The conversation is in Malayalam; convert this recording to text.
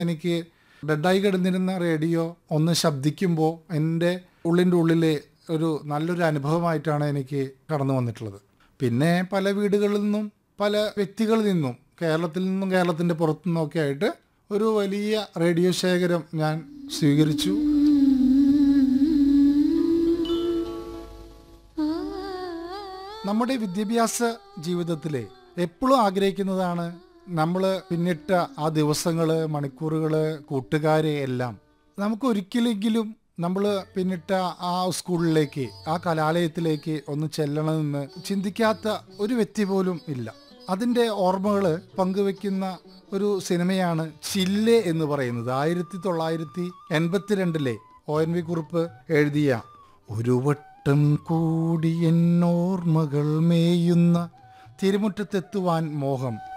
എനിക്ക് ഡെഡായി കിടന്നിരുന്ന റേഡിയോ ഒന്ന് ശബ്ദിക്കുമ്പോൾ എൻ്റെ ഉള്ളിൻ്റെ ഉള്ളിലെ ഒരു നല്ലൊരു അനുഭവമായിട്ടാണ് എനിക്ക് കടന്നു വന്നിട്ടുള്ളത് പിന്നെ പല വീടുകളിൽ നിന്നും പല വ്യക്തികളിൽ നിന്നും കേരളത്തിൽ നിന്നും കേരളത്തിൻ്റെ പുറത്തു നിന്നൊക്കെ ആയിട്ട് ഒരു വലിയ റേഡിയോ ശേഖരം ഞാൻ സ്വീകരിച്ചു നമ്മുടെ വിദ്യാഭ്യാസ ജീവിതത്തിലെ എപ്പോഴും ആഗ്രഹിക്കുന്നതാണ് നമ്മൾ പിന്നിട്ട ആ ദിവസങ്ങൾ മണിക്കൂറുകൾ കൂട്ടുകാരെ എല്ലാം നമുക്ക് ഒരിക്കലെങ്കിലും നമ്മൾ പിന്നിട്ട ആ സ്കൂളിലേക്ക് ആ കലാലയത്തിലേക്ക് ഒന്ന് ചെല്ലണമെന്ന് ചിന്തിക്കാത്ത ഒരു വ്യക്തി പോലും ഇല്ല അതിൻ്റെ ഓർമ്മകൾ പങ്കുവെക്കുന്ന ഒരു സിനിമയാണ് ചില്ലെ എന്ന് പറയുന്നത് ആയിരത്തി തൊള്ളായിരത്തി എൺപത്തിരണ്ടിലെ ഒ എൻ വി കുറിപ്പ് എഴുതിയ ഒരു വട്ടം കൂടി എന്നോർമ്മകൾ മേയുന്ന തിരുമുറ്റത്തെത്തുവാൻ മോഹം